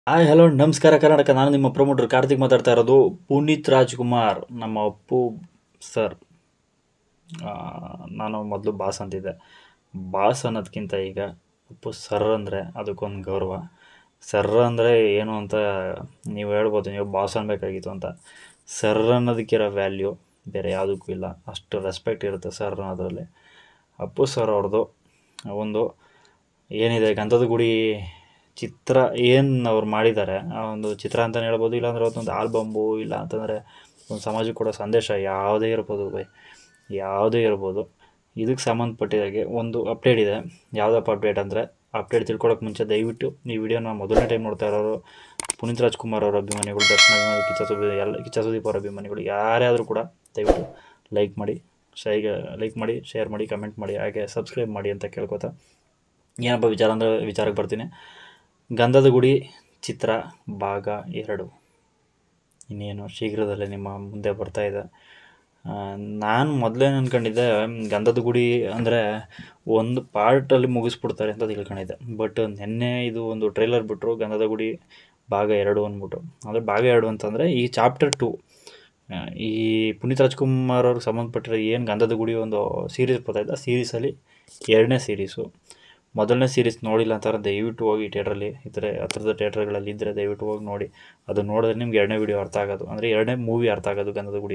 hi hello ನಮಸ್ಕಾರ ಕರ್ನಾಟಕ ನಾನು ನಿಮ್ಮ ಪ್ರಮೋಟರ್ ಕಾರ್ತಿಕ್ ಮಾತಾಡ್ತಾ ಇರೋದು ಪುನೀತ್ ರಾಜ್ಕುಮಾರ್ ನಮ್ಮ ಅಪ್ಪು ಸರ್ ಆ, ನಾನು ಮೊದಲು ಬಾಸ್ ಅಂತಿದ್ದೆ ಬಾಸ್ ಅನ್ನೋದಕ್ಕಿಂತ ಈಗ ಅಪ್ಪು ಸರ್ ಅಂದರೆ ಅದಕ್ಕೊಂದು ಗೌರವ ಸರ್ ಅಂದರೆ ಏನು ಅಂತ ನೀವು ಹೇಳ್ಬೋದು ನೀವು ಬಾಸ್ ಅನ್ಬೇಕಾಗಿತ್ತು ಅಂತ ಸರ್ ಅನ್ನೋದಕ್ಕಿರೋ ವ್ಯಾಲ್ಯೂ ಬೇರೆ ಯಾವುದಕ್ಕೂ ಇಲ್ಲ ಅಷ್ಟು ರೆಸ್ಪೆಕ್ಟ್ ಇರುತ್ತೆ ಸರ್ ಅನ್ನೋದ್ರಲ್ಲಿ ಅಪ್ಪು ಸರ್ ಅವ್ರದ್ದು ಒಂದು ಏನಿದೆ ಗಂಧದ ಗುಡಿ ಚಿತ್ರ ಏನು ಅವ್ರು ಮಾಡಿದ್ದಾರೆ ಆ ಒಂದು ಚಿತ್ರ ಅಂತಲೇ ಹೇಳ್ಬೋದು ಇಲ್ಲಾಂದ್ರೆ ಅದೊಂದು ಆಲ್ಬಮ್ಮು ಇಲ್ಲ ಅಂತಂದರೆ ಒಂದು ಸಮಾಜಕ್ಕೆ ಕೊಡೋ ಸಂದೇಶ ಯಾವುದೇ ಇರ್ಬೋದು ಬೈ ಯಾವುದೇ ಇರ್ಬೋದು ಇದಕ್ಕೆ ಸಂಬಂಧಪಟ್ಟಿದಾಗೆ ಒಂದು ಅಪ್ಡೇಟ್ ಇದೆ ಯಾವುದಪ್ಪ ಅಪ್ಡೇಟ್ ಅಂದರೆ ಅಪ್ಡೇಟ್ ತಿಳ್ಕೊಳ್ಳೋಕೆ ಮುಂಚೆ ದಯವಿಟ್ಟು ಈ ವಿಡಿಯೋನ ಮೊದಲನೇ ಟೈಮ್ ನೋಡ್ತಾ ಇರೋರು ಪುನೀತ್ ರಾಜ್ಕುಮಾರ್ ಅವರ ಅಭಿಮಾನಿಗಳು ದರ್ಶನ ಅಭಿಮಾನಿಗಳು, ಕಿಚ್ಚ ಸುದೀಪ್ ಎಲ್ಲ ಕಿಚ್ಚ ಸುದೀಪ್ ಅವರ ಅಭಿಮಾನಿಗಳು ಯಾರೇ ಆದರೂ ಕೂಡ ದಯವಿಟ್ಟು ಲೈಕ್ ಮಾಡಿ ಶೈಗೆ ಲೈಕ್ ಮಾಡಿ ಶೇರ್ ಮಾಡಿ ಕಮೆಂಟ್ ಮಾಡಿ ಹಾಗೆ ಸಬ್ಸ್ಕ್ರೈಬ್ ಮಾಡಿ ಅಂತ ಕೇಳ್ಕೊತಾ ಏನಪ್ಪ ವಿಚಾರ ಅಂದರೆ ವಿಚಾರಕ್ಕೆ ಬರ್ತೀನಿ ಗಂಧದ ಗುಡಿ ಚಿತ್ರ ಭಾಗ ಎರಡು ಇನ್ನೇನು ಶೀಘ್ರದಲ್ಲೇ ನಿಮ್ಮ ಮುಂದೆ ಬರ್ತಾ ಇದೆ ಆ, ನಾನು ಮೊದಲೇನು ಅಂದ್ಕೊಂಡಿದ್ದೆ ಗಂಧದ ಗುಡಿ ಅಂದರೆ ಒಂದು ಪಾರ್ಟಲ್ಲಿ ಮುಗಿಸ್ಬಿಡ್ತಾರೆ ಅಂತ ತಿಳ್ಕೊಂಡಿದ್ದೆ ಬಟ್ ನಿನ್ನೆ ಇದು ಒಂದು ಟ್ರೈಲರ್ ಬಿಟ್ಟರು ಗಂಧದ ಗುಡಿ ಭಾಗ ಎರಡು ಅಂದ್ಬಿಟ್ಟು ಅಂದರೆ ಭಾಗ ಎರಡು ಅಂತಂದರೆ ಈ ಚಾಪ್ಟರ್ ಟು ಈ ಪುನೀತ್ ರಾಜ್ಕುಮಾರ್ ಅವ್ರಿಗೆ ಸಂಬಂಧಪಟ್ಟಿರೋ ಏನು ಗಂಧದ ಗುಡಿ ಒಂದು ಸೀರೀಸ್ ಬರ್ತಾಯಿದ್ದ ಸೀರೀಸಲ್ಲಿ ಎರಡನೇ ಸೀರೀಸು ಮೊದಲನೇ ಸೀರೀಸ್ ನೋಡಿಲ್ಲ ಅಂತಾರೆ ದಯವಿಟ್ಟು ಹೋಗಿ ಥಿಯೇಟ್ರಲ್ಲಿ ಇದ್ದರೆ ಹತ್ರದ ಥಿಯೇಟ್ರ್ಗಳಲ್ಲಿ ಇದ್ದರೆ ದಯವಿಟ್ಟು ಹೋಗಿ ನೋಡಿ ಅದು ನೋಡಿದ್ರೆ ನಿಮ್ಗೆ ಎರಡನೇ ವಿಡಿಯೋ ಅರ್ಥ ಆಗೋದು ಅಂದರೆ ಎರಡನೇ ಮೂವಿ ಅರ್ಥ ಆಗೋದು ಗಂಧದ ಗುಡಿ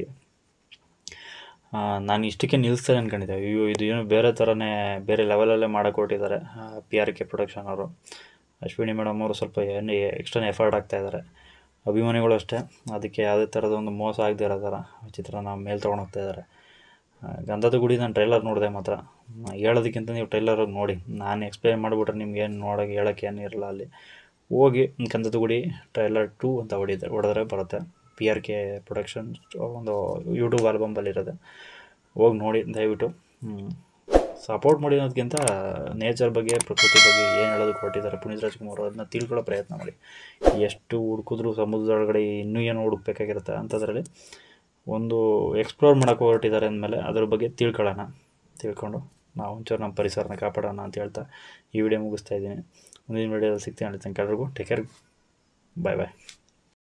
ಆ, ನಾನು ಇಷ್ಟಕ್ಕೆ ನಿಲ್ಲಿಸ್ತಾರೆ ಅಂದ್ಕೊಂಡಿದ್ದೆ ಅಯ್ಯೋ ಇದು ಏನು ಬೇರೆ ಥರನೇ ಬೇರೆ ಲೆವೆಲಲ್ಲೇ ಮಾಡಕ್ಕೆ ಹೊರಟಿದ್ದಾರೆ ಪಿ ಆರ್ ಕೆ ಪ್ರೊಡಕ್ಷನ್ ಅವರು ಅಶ್ವಿನಿ ಮೇಡಮ್ ಅವರು ಸ್ವಲ್ಪ ಏನು ಎಕ್ಸ್ಟ್ರಾ ಎಫರ್ಟ್ ಆಗ್ತಾ ಇದ್ದಾರೆ ಅಭಿಮಾನಿಗಳು ಅಷ್ಟೇ ಅದಕ್ಕೆ ಯಾವುದೇ ಥರದ ಒಂದು ಮೋಸ ಆಗದೆ ಇರೋ ಥರ ಚಿತ್ರನ ಮೇಲೆ ತೊಗೊಂಡು ಹೋಗ್ತಾ ಇದ್ದಾರೆ ಆ, ಗಂಧದ ಗುಡಿ ನಾನು ಟ್ರೈಲರ್ ನೋಡಿದೆ ಮಾತ್ರ ಆ, ಹೇಳೋದಕ್ಕಿಂತ ನೀವು ಟ್ರೈಲರ್ ನೋಡಿ ನಾನು ಎಕ್ಸ್ಪ್ಲೇನ್ ಮಾಡಿಬಿಟ್ರೆ ನಿಮ್ಗೆ ಏನು ನೋಡೋಕೆ ಹೇಳೋಕ್ಕೆ ಏನು ಇರಲ್ಲ ಅಲ್ಲಿ ಹೋಗಿ ಗಂಧದ ಗುಡಿ ಟ್ರೈಲರ್ ಟೂ ಅಂತ ಹೊಡಿದೆ ಹೊಡೆದ್ರೆ ಬರುತ್ತೆ ಪಿ ಆರ್ ಕೆ ಪ್ರೊಡಕ್ಷನ್ ಒಂದು ಯೂಟ್ಯೂಬ್ ಆಲ್ಬಂಬಲ್ಲಿರೋದೆ ಹೋಗಿ ನೋಡಿ ದಯವಿಟ್ಟು ಸಪೋರ್ಟ್ ಮಾಡಿ ಅನ್ನೋದಕ್ಕಿಂತ ನೇಚರ್ ಬಗ್ಗೆ ಪ್ರಕೃತಿ ಬಗ್ಗೆ ಏನು ಹೇಳೋದಕ್ಕೆ ಹೊರಟಿದ್ದಾರೆ ಪುನೀತ್ ರಾಜ್ಕುಮಾರ್ ಅದನ್ನ ತಿಳ್ಕೊಳ್ಳೋ ಪ್ರಯತ್ನ ಮಾಡಿ ಎಷ್ಟು ಹುಡುಕಿದ್ರು ಸಮುದ್ರದೊಳಗಡೆ ಇನ್ನೂ ಏನು ಹುಡುಕ್ಬೇಕಾಗಿರುತ್ತೆ ಅಂಥದ್ರಲ್ಲಿ ಒಂದು ಎಕ್ಸ್ಪ್ಲೋರ್ ಮಾಡೋಕೆ ಹೊರಟಿದ್ದಾರೆ ಅಂದಮೇಲೆ ಅದ್ರ ಬಗ್ಗೆ ತಿಳ್ಕೊಳ್ಳೋಣ ತಿಳ್ಕೊಂಡು ನಾವು ಒಂಚೂರು ನಮ್ಮ ಪರಿಸರನ ಕಾಪಾಡೋಣ ಅಂತ ಹೇಳ್ತಾ ಈ ವಿಡಿಯೋ ಮುಗಿಸ್ತಾ ಇದ್ದೀನಿ ಮುಂದಿನ ವಿಡಿಯೋದಲ್ಲಿ ಸಿಗ್ತೀನಿ ಹೇಳ್ತೀನಿ ಎಲ್ಲರಿಗೂ ಟೇಕ್ ಕೇರ್ ಬಾಯ್ ಬಾಯ್